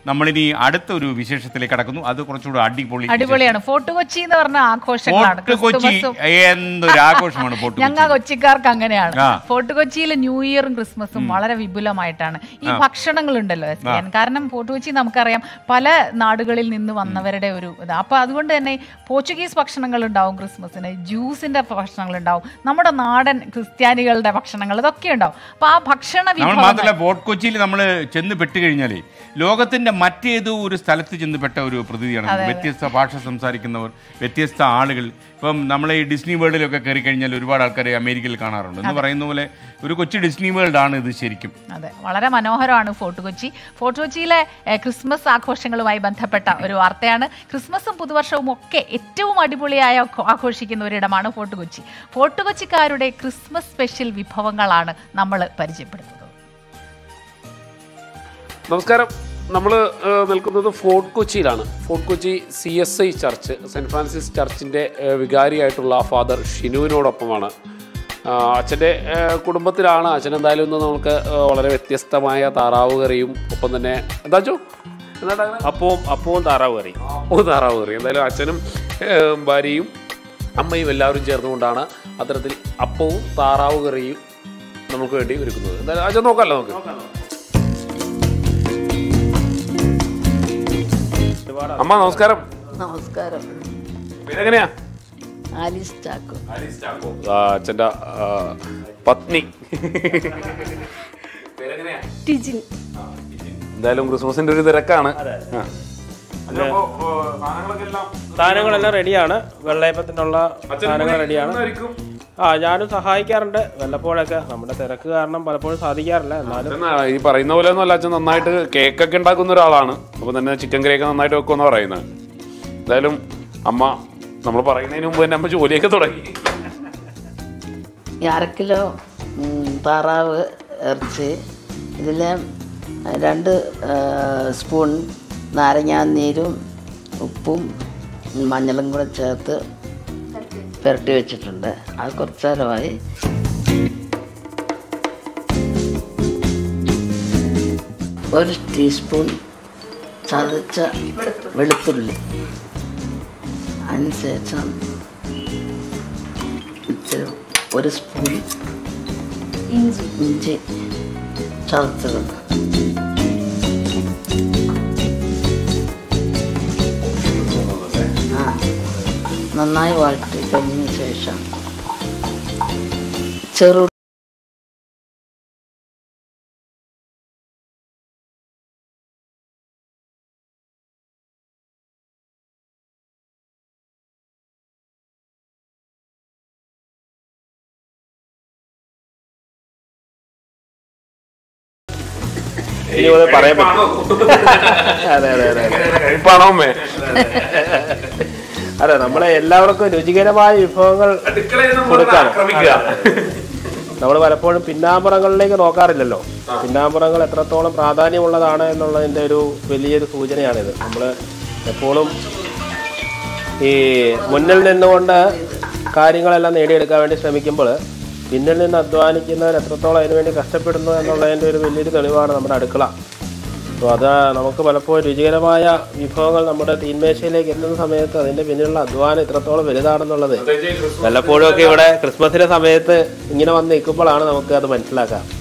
നമ്മളിനി അടുത്ത ഒരു വിശേഷത്തിലേക്ക് കടക്കുന്നു അത് കുറച്ചുകൂടെ അടിപൊളി അടിപൊളിയാണ് ഫോർട്ട് കൊച്ചി എന്ന് പറഞ്ഞ ആഘോഷങ്ങളാണ് ഫോർട്ട് കൊച്ചി ക്രിസ്തുമസും എന്തൊരു ആഘോഷമാണ് ഫോർട്ട് ഞങ്ങ കൊച്ചി കൊച്ചിക്കാർക്ക് അങ്ങനെയാണ് ആ. ഫോർട്ട് കൊച്ചിയിൽ ന്യൂ ഇയറും ക്രിസ്മസും വളരെ വിപുലമായിട്ടാണ് ഈ ഭക്ഷണങ്ങൾ ഉണ്ടല്ലോ എസ് കെ എൻ. കാരണം ഫോർട്ട് കൊച്ചി നമുക്കറിയാം പല നാടുകളിൽ നിന്ന് വന്നവരുടെ ഒരു ഇത് അപ്പൊ അതുകൊണ്ട് തന്നെ പോർച്ചുഗീസ് ഭക്ഷണങ്ങൾ ഉണ്ടാവും ക്രിസ്മസിന് ജ്യൂസിന്റെ ഭക്ഷണങ്ങൾ ഉണ്ടാവും നമ്മുടെ നാടൻ ക്രിസ്ത്യാനികളുടെ ഭക്ഷണങ്ങൾ ഇതൊക്കെ ഉണ്ടാവും അപ്പൊ ആ ഭക്ഷണ നമ്മൾ വിഭവങ്ങൾ മാത്രമല്ല ഫോർട്ട് കൊച്ചിയിൽ നമ്മൾ ചെന്ന് പെട്ട് കഴിഞ്ഞാലേ ലോകത്തിന്റെ മറ്റേതോ ഒരു സ്ഥലത്ത് ചെന്ന് പെട്ട ഒരു പ്രതീതിയാണ് വ്യത്യസ്ത ഭാഷ സംസാരിക്കുന്നവർ വ്യത്യസ്ത ആളുകൾ ഇപ്പം നമ്മൾ ഈ ഡിസ്നി വേൾഡിലൊക്കെ കയറി കഴിഞ്ഞാൽ ഒരുപാട് ആൾക്കാരെ അമേരിക്കയിൽ കാണാറുണ്ട് എന്ന് പറയുന്ന പോലെ ഒരു കൊച്ചു ഡിസ്നി വേൾഡ് ആണ് ഇത് ശരിക്കും അതെ വളരെ മനോഹരമാണ് ഫോർട്ട് കൊച്ചി ഫോർട്ട് കൊച്ചിയിലെ ഏഹ്, ക്രിസ്മസ് ആഘോഷങ്ങളുമായി ബന്ധപ്പെട്ട ഒരു വാർത്തയാണ് ക്രിസ്മസും പുതുവർഷവും ഒക്കെ ഏറ്റവും അടിപൊളിയായി ആഘോ- ആഘോഷിക്കുന്ന ഒരിടമാണ് ഫോർട്ട് കൊച്ചി ഫോർട്ട് കൊച്ചിക്കാരുടെ ക്രിസ്മസ് സ്പെഷ്യൽ വിഭവങ്ങളാണ് നമ്മൾ പരിചയപ്പെടുത്തുന്നത് നമസ്കാരം നമ്മൾ നിൽക്കുന്നത് ഫോർട്ട് കൊച്ചിയിലാണ് Fort Kochi C S I church saint Francis ചർച്ചിൻ്റെ വികാരിയായിട്ടുള്ള ഫാദർ ഷിനുവിനോടൊപ്പമാണ് ആ, അച്ഛൻ്റെ ആ, കുടുംബത്തിലാണ് അച്ഛൻ എന്തായാലും ഇന്ന് നമുക്ക് ആ, വളരെ വ്യത്യസ്തമായ താറാവ് കറിയും ഒപ്പം തന്നെ എന്താ ചോ എന്താ അപ്പവും അപ്പവും താറാവ് കറി ഓ താറാവ് കറി എന്തായാലും അച്ഛനും ഏ, ഭാര്യയും അമ്മയും എല്ലാവരും ചേർന്നുകൊണ്ടാണ് അത്തരത്തിൽ അപ്പവും താറാവ് കറിയും നമുക്ക് വേണ്ടി ഒരുക്കുന്നത് എന്തായാലും അച്ഛൻ നോക്കാമല്ലോ നമുക്ക് അമ്മ നമസ്കാരം നമസ്കാരം പേരെങ്ങനെയാ ആലിസ് ചാക്കോ ആ, അച്ഛൻ്റെ ആ, പത്നി ടിജിൻ എന്തായാലും ക്രിസ്മസിന്റെ ഒരു തിരക്കാണ് ആ. സാധനങ്ങളെല്ലാം റെഡിയാണ് വെള്ളയപ്പത്തിനുള്ള സാധനങ്ങൾ റെഡിയാണ് ആ ഞാനും സഹായിക്കാറുണ്ട് വല്ലപ്പോഴൊക്കെ നമ്മുടെ തിരക്ക് കാരണം പലപ്പോഴും സാധിക്കാറില്ല എന്നാലും അച്ഛൻ ആ, ഈ പറയുന്ന പോലെ ഒന്നും അല്ല അച്ഛൻ നന്നായിട്ട് കേക്കൊക്കെ ഉണ്ടാക്കുന്ന ഒരാളാണ് അപ്പൊ തന്നെ ചിക്കൻ കറിയൊക്കെ നന്നായിട്ട് വെക്കുമെന്ന് പറയുന്നത് എന്തായാലും അമ്മ നമ്മൾ പറയുന്നതിന് മുമ്പ് തന്നെ അമ്മ ജോലിയൊക്കെ തുടങ്ങി ഈ അര കിലോ ഉം, താറാവ് ഇറച്ചി ഇതിൽ രണ്ട് ആ, സ്പൂൺ നാരങ്ങാനീരും ഉപ്പും മഞ്ഞളും കൂടെ ചേർത്ത് പുരട്ടി വെച്ചിട്ടുണ്ട് അത് കുറച്ച് നേരമായി ഒരു ടീസ്പൂൺ ചതച്ച വെളുത്തുള്ളി അതിനുശേഷം ഇച്ചിരി ഒരു സ്പൂൺ ഇഞ്ചി ഇഞ്ചി ചതച്ചത് ആ നന്നായി വഴറ്റി കഴിഞ്ഞതിന് ശേഷം ചെറു ഇനി മുതൽ പറയാൻ പറ്റും അതെ അതെ അതെ കഴിപ്പാണോ അമ്മേ അതെ നമ്മളെ എല്ലാവർക്കും രുചികരമായ വിഭവങ്ങൾ കൊടുക്കാണ് നമ്മൾ പലപ്പോഴും പിന്നാമ്പുറങ്ങളിലേക്ക് നോക്കാറില്ലല്ലോ പിന്നാമ്പുറങ്ങൾ എത്രത്തോളം പ്രാധാന്യമുള്ളതാണ് എന്നുള്ളതിൻ്റെ ഒരു വലിയൊരു സൂചനയാണിത് നമ്മൾ എപ്പോഴും ഈ മുന്നിൽ നിന്നുകൊണ്ട് കാര്യങ്ങളെല്ലാം നേടിയെടുക്കാൻ വേണ്ടി ശ്രമിക്കുമ്പോൾ പിന്നിൽ നിന്ന് അധ്വാനിക്കുന്നവർ എത്രത്തോളം അതിനുവേണ്ടി കഷ്ടപ്പെടുന്നു എന്നുള്ളതിൻ്റെ ഒരു വലിയൊരു തെളിവാണ് നമ്മുടെ അടുക്കള അപ്പോൾ അത് നമുക്ക് പലപ്പോഴും രുചികരമായ വിഭവങ്ങൾ നമ്മുടെ തീന്മേശയിലേക്ക് എത്തുന്ന സമയത്ത് അതിൻ്റെ പിന്നിലുള്ള അധ്വാനം ഇത്രത്തോളം വലുതാണെന്നുള്ളത് വല്ലപ്പോഴും ഒക്കെ ഇവിടെ ക്രിസ്മസിന്റെ സമയത്ത് ഇങ്ങനെ വന്ന് നിൽക്കുമ്പോഴാണ് നമുക്ക് അത് മനസ്സിലാക്കാം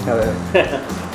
അതെ